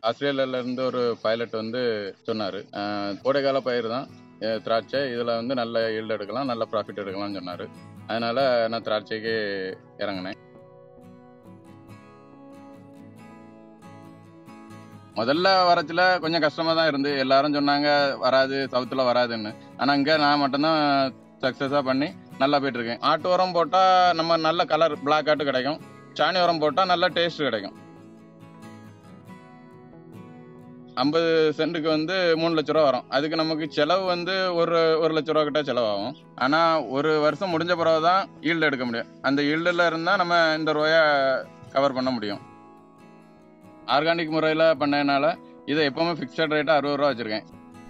ஆஸ்திரேலியால இருந்து ஒரு பைலட் வந்து சொன்னாரு அஹ், கோடைக்கால பயிர் தான் அஹ், திராட்சை இதுல வந்து நல்ல ஈல்டு எடுக்கலாம் நல்ல ப்ராஃபிட் எடுக்கலாம்னு சொன்னாரு அதனால நான் திராட்சைக்கு இறங்கினேன் முதல்ல வரச்சுல கொஞ்சம் கஷ்டமா தான் இருந்து எல்லாரும் சொன்னாங்க வராது சவுத்துல வராதுன்னு ஆனா இங்க நான் மட்டும்தான் சக்சஸா பண்ணி நல்லா போயிட்டு இருக்கேன் ஆட்டு உரம் போட்டா நம்ம நல்ல கலர் பிளாக் ஆட்டு கிடைக்கும் சாணி உரம் போட்டா நல்ல டேஸ்ட் கிடைக்கும் ஐம்பது சென்ட்டுக்கு வந்து மூணு லட்ச ரூபா வரும் அதுக்கு நமக்கு செலவு வந்து ஒரு ஒரு லட்ச ரூபா கிட்ட செலவாகும் ஆனா ஒரு வருஷம் முடிஞ்ச பிறகு தான் ஈல்டு எடுக்க முடியும் அந்த ஈல்டுல இருந்தா நம்ம இந்த ரூபாய கவர் பண்ண முடியும் ஆர்கானிக் முறையில் பண்ணதுனால இதை எப்பவுமே ஃபிக்ஸட் ரேட்டாக அறுபது ரூபா வச்சிருக்கேன்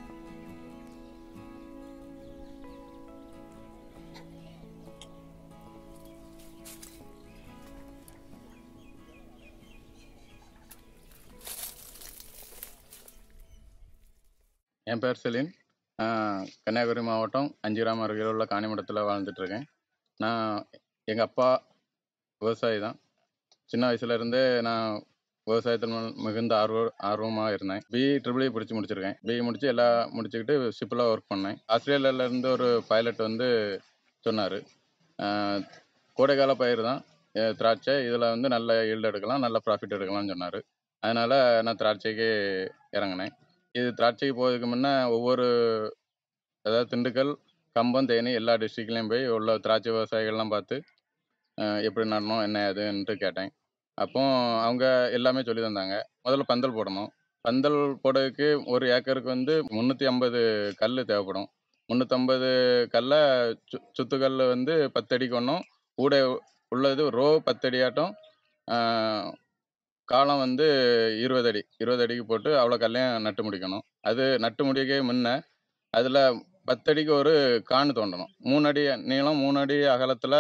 என் பேர் செலின் நான் கன்னியாகுமரி மாவட்டம் அஞ்சுகிராம் அருகில் உள்ள காணிமடத்தில் வாழ்ந்துட்டு இருக்கேன் நான் எங்கள் அப்பா விவசாயி தான் சின்ன வயசுல இருந்தே நான் விவசாயத்தில் மேல் மிகுந்த ஆர்வ ஆர்வமாக இருந்தேன் பிஇ ட்ரிபிள் பிடிச்சி முடிச்சிருக்கேன் பிஇ முடிச்சு எல்லாம் முடிச்சுக்கிட்டு ஷிப்பில் ஒர்க் பண்ணேன் ஆஸ்திரேலியால இருந்து ஒரு பைலட் வந்து சொன்னார் கோடைக்கால பயிர் தான் அஹ், திராட்சை இதில் வந்து நல்ல ஈல்டு எடுக்கலாம் நல்ல ப்ராஃபிட் எடுக்கலாம்னு சொன்னார் அதனால் நான் திராட்சைக்கு இறங்கினேன் இது திராட்சைக்கு போகிறதுக்கு முன்னே ஒவ்வொரு அதாவது திண்டுக்கல் கம்பம் தேனி எல்லா டிஸ்ட்ரிக்ட்லேயும் போய் உள்ள திராட்சை விவசாயிகள்லாம் பார்த்து அஹ், எப்படி நடணும் என்ன ஏதுன்ட்டு கேட்டேன் அப்போ அவங்க எல்லாமே சொல்லி தந்தாங்க முதல்ல பந்தல் போடணும் பந்தல் போடுறதுக்கு ஒரு ஏக்கருக்கு வந்து முந்நூற்றி ஐம்பது கல் தேவைப்படும் முந்நூற்றம்பது கல்லை சு சுத்துக்கல் வந்து பத்தடிக்கு ஒன்றும் கூட உள்ளது ரோ பத்தடியாட்டம் ஆஹ், காலம் வந்து இருபது அடி இருபது அடிக்கு போட்டு அவ்வளோ கல்லையும் நட்டு முடிக்கணும் அது நட்டு முடிக்க முன்ன அதில் பத்தடிக்கு ஒரு காணு தோண்டணும் மூணு அடி நீளம் மூணு அடி அகலத்தில்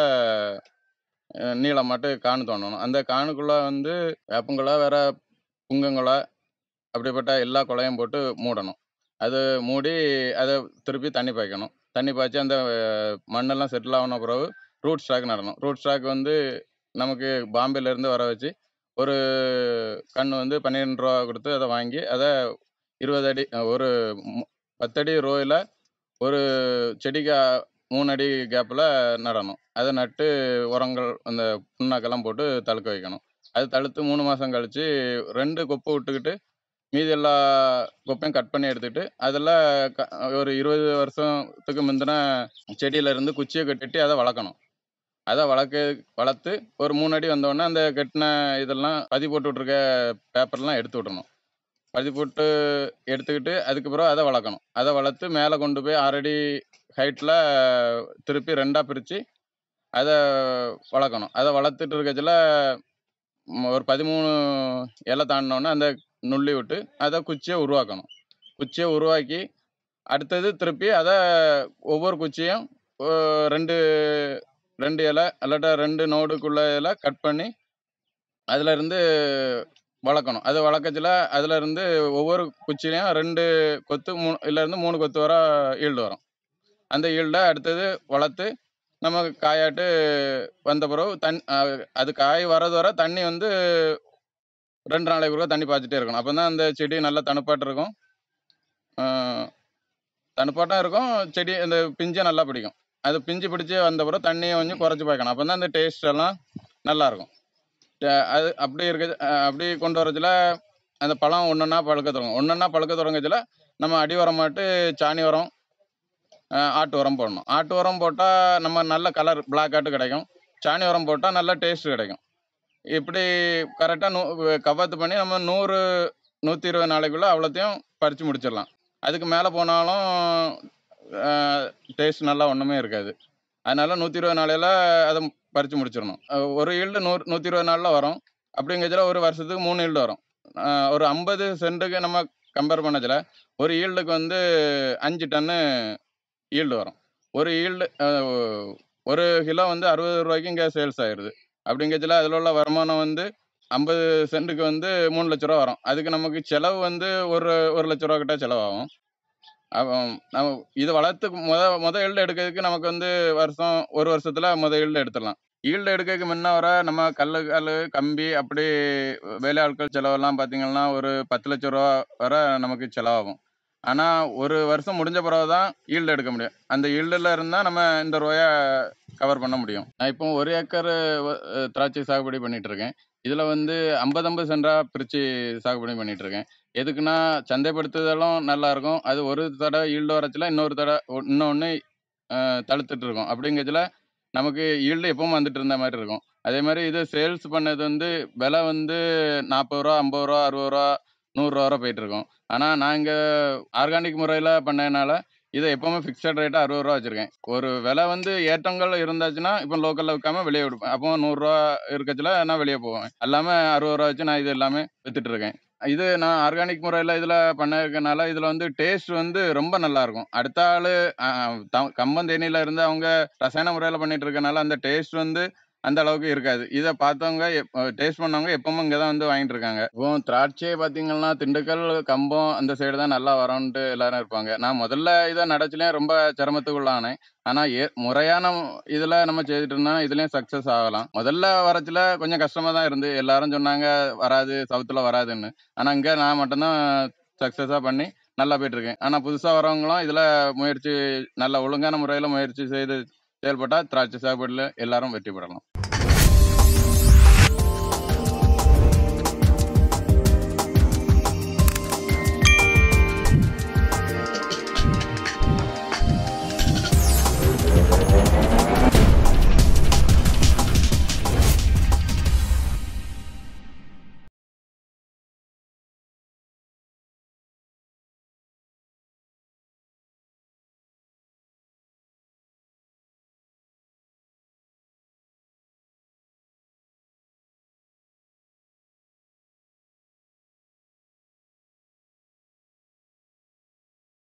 நீளம் மட்டும் காணு தோண்டணும் அந்த காணுக்குள்ள வந்து வேப்பங்குலை வேற புங்கங்குலை அப்படிப்பட்ட எல்லா குலையும் போட்டு மூடணும் அது மூடி அதை திருப்பி தண்ணி பாய்க்கணும் தண்ணி பாய்ச்சி அந்த அஹ், மண்ணெல்லாம் செட்டில் ஆன பிறகு ரூட் ஸ்டாக் நடணும் ரூட் ஸ்டாக் வந்து நமக்கு பாம்பேல இருந்து வர வச்சு ஒரு கன்று வந்து பன்னிரெண்டு ரூபா கொடுத்து அதை வாங்கி அதை இருபது அடி அஹ், ஒரு மு- பத்தடி ரோயில் ஒரு செடிக்கு அஹ், மூணு அடி கேப்பில் நடணும் அதை நட்டு உரங்கள் அந்த புண்ணாக்கெல்லாம் போட்டு தழுக்க வைக்கணும் அது தழுத்து மூணு மாதம் கழிச்சு ரெண்டு கொப்பு விட்டுக்கிட்டு மீதி எல்லா கொப்பையும் கட் பண்ணி எடுத்துக்கிட்டு அதில் க ஒரு இருபது வருஷத்துக்கு முந்தின செடியில இருந்து குச்சியை கட்டிட்டு அதை வளர்க்கணும் அதை வளர்க்க வளர்த்து ஒரு மூணு அடி வந்தோடனே அந்த கட்டின இதெல்லாம் பதி போட்டு விட்ருக்க பேப்பர்லாம் எடுத்து விடணும் பதி போட்டு எடுத்துக்கிட்டு அதுக்கப்புறம் அதை வளர்க்கணும் அதை வளர்த்து மேலே கொண்டு போய் ஆறடி ஹைட்டில் திருப்பி ரெண்டாக பிரித்து அதை வளர்க்கணும் அதை வளர்த்துட்டு இருக்கச்சில ம், ஒரு பதிமூணு இலை தாண்டினோடனே அந்த நுள்ளி விட்டு அதை குச்சியை உருவாக்கணும் குச்சியை உருவாக்கி அடுத்தது திருப்பி அதை ஒவ்வொரு குச்சியும் ஒ- ரெண்டு ரெண்டு இலை இல்லாட்டா ரெண்டு நோடுக்குள்ள இலை கட் பண்ணி அதுல இருந்து வளர்க்கணும் அது வளர்க்கச்சில அதுல இருந்து ஒவ்வொரு குச்சிலையும் ரெண்டு கொத்து மூணு இல்ல இருந்து மூணு கொத்து வர ஈல்டு வரும் அந்த ஈல்டை அடுத்தது வளர்த்து நம்ம காயாட்டு வந்த பிறகு தண் அஹ் அது காய் வரது வர தண்ணி வந்து ரெண்டு நாளைக்கு ஒருக்கா தண்ணி பாய்ச்சிட்டே இருக்கணும் அப்போ தான் அந்த செடி நல்லா தணுப்பாட்டு இருக்கும் அஹ் தணுப்பாட்டம் இருக்கும் செடி அந்த பிஞ்சை நல்லா பிடிக்கும் அது பிஞ்சு பிடிச்சி வந்த பிறகு தண்ணியை கொஞ்சம் குறைச்சி பாய்க்கணும் அப்போ தான் அந்த டேஸ்ட் எல்லாம் நல்லா இருக்கும் ட- அது அப்படி இருக்க அஹ் அப்படி கொண்டு வரதுல அந்த பழம் ஒன்றொன்னா பழுக்க தொடங்கும் ஒன்றொன்னா பழுக்க தொடங்கச்சில நம்ம அடி உரம் மாட்டு சாணி உரம் அஹ் ஆட்டு உரம் போடணும் ஆட்டு உரம் போட்டால் நம்ம நல்ல கலர் பிளாக் ஆட்டு கிடைக்கும் சாணி உரம் போட்டால் நல்ல டேஸ்ட் கிடைக்கும் இப்படி கரெக்டாக நூ கவாத்து பண்ணி நம்ம நூறு நூற்றி இருபது நாளைக்குள்ளே அவ்வளோத்தையும் பறித்து முடிச்சிடலாம் அதுக்கு மேலே போனாலும் டேஸ்ட் நல்லா ஒன்றுமே இருக்காது அதனால நூற்றி இருபது நாளையில் அதை பறித்து முடிச்சிடணும் அஹ் ஒரு ஈல்டு நூறு நூற்றி இருபது நாளில் வரும் அப்படிங்கிறதுல ஒரு வருஷத்துக்கு மூணு ஈல்டு வரும் அஹ் ஒரு ஐம்பது சென்ட்டுக்கு நம்ம கம்பேர் பண்ணதில் ஒரு ஈல்டுக்கு வந்து அஞ்சு டன்னு ஈல்டு வரும் ஒரு ஈல்டு ஒரு கிலோ வந்து அறுபது ரூபாய்க்கு இங்கே சேல்ஸ் ஆயிடுது அப்படிங்கிறதுல அதில் உள்ள வருமானம் வந்து ஐம்பது சென்ட்டுக்கு வந்து மூணு லட்ச ரூபா வரும் அதுக்கு நமக்கு செலவு வந்து ஒரு ஒரு லட்ச ரூபா கிட்ட செலவாகும் அப்போ நம்ம இது வளர்த்து முத முத ஈல்டு எடுக்கிறதுக்கு நமக்கு வந்து வருஷம் ஒரு வருஷத்துல முத ஈல்டு எடுத்துடலாம் ஈல்டு எடுக்கக்கு முன்ன வர நம்ம கல்லு கல்லு கம்பி அப்படி வேலையாட்கள் செலவெல்லாம் பார்த்தீங்கன்னா ஒரு பத்து லட்ச ரூபா வரை நமக்கு செலவாகும் ஆனால் ஒரு வருஷம் முடிஞ்ச பிறகு தான் ஈல்டு எடுக்க முடியும் அந்த ஈல்டில் இருந்தால் நம்ம இந்த ரூபாயை கவர் பண்ண முடியும் நான் இப்போ ஒரு ஏக்கர் வ- அஹ் திராட்சை சாகுபடி பண்ணிட்டு இருக்கேன் இதில் வந்து ஐம்பது ஐம்பது சென்டா பிரித்து சாகுபடி பண்ணிட்டு இருக்கேன் எதுக்குன்னா சந்தைப்படுத்துதலும் நல்லா இருக்கும் அது ஒரு தடவை ஈல்டு வரச்சுல இன்னொரு தடவை இன்னொன்று தடுத்துட்டு இருக்கும் அப்படிங்கிறதுல நமக்கு ஈல்டு எப்பவும் வந்துட்டு இருந்த மாதிரி இருக்கும் அதே மாதிரி இது சேல்ஸ் பண்ணது வந்து விலை வந்து நாற்பது ரூபா ஐம்பது ரூபா அறுபது ரூபா நூறுரூவா வரை போயிட்டு இருக்கோம் ஆனால் நான் இங்கே ஆர்கானிக் முறையில் பண்ணதுனால இதை எப்பவுமே ஃபிக்ஸட் ரேட்டாக அறுபது ரூபா வச்சுருக்கேன் ஒரு விலை வந்து ஏற்றங்கள் இருந்தாச்சுன்னா இப்போ லோக்கலில் விற்காம வெளியே விடுப்பேன் அப்போ நூறுரூவா இருக்கச்சுல நான் வெளியே போவேன் எல்லாமே அறுபது ரூபா வச்சு நான் இது எல்லாமே வித்துட்டு இருக்கேன் இது நான் ஆர்கானிக் முறையில் இதில் பண்ணிருக்கனால இதில் வந்து டேஸ்ட் வந்து ரொம்ப நல்லா இருக்கும் அடுத்த ஆள் கம்பந்தேனியில் இருந்து அவங்க ரசாயன முறையில் பண்ணிட்டு இருக்கனால அந்த டேஸ்ட் வந்து அந்த அளவுக்கு இருக்காது இதை பார்த்தவங்க டேஸ்ட் பண்ணவங்க எப்பவும் இங்கே தான் வந்து வாங்கிட்டு இருக்காங்க இப்போ திராட்சையை பார்த்தீங்கன்னா திண்டுக்கல் கம்பம் அந்த சைடு தான் நல்லா வரும்ன்ட்டு எல்லாரும் இருப்பாங்க நான் முதல்ல இதை நடச்சுலேயும் ரொம்ப சிரமத்துக்குள்ளானேன் ஆனால் ஏ முறையான இதில் நம்ம செய்துட்டு இருந்தா இதுலேயும் சக்ஸஸ் ஆகலாம் முதல்ல வரச்சுல கொஞ்சம் கஷ்டமாக தான் இருந்து எல்லாரும் சொன்னாங்க வராது சவுத்தில் வராதுன்னு ஆனால் இங்கே நான் மட்டும்தான் சக்ஸஸாக பண்ணி நல்லா போயிட்டு இருக்கேன் ஆனால் புதுசாக வரவங்களும் இதில் முயற்சி நல்ல ஒழுங்கான முறையில் முயற்சி செய்து செயல்பட்டால் திராட்சை சாகுபடியில் எல்லாரும் வெற்றி பெறலாம்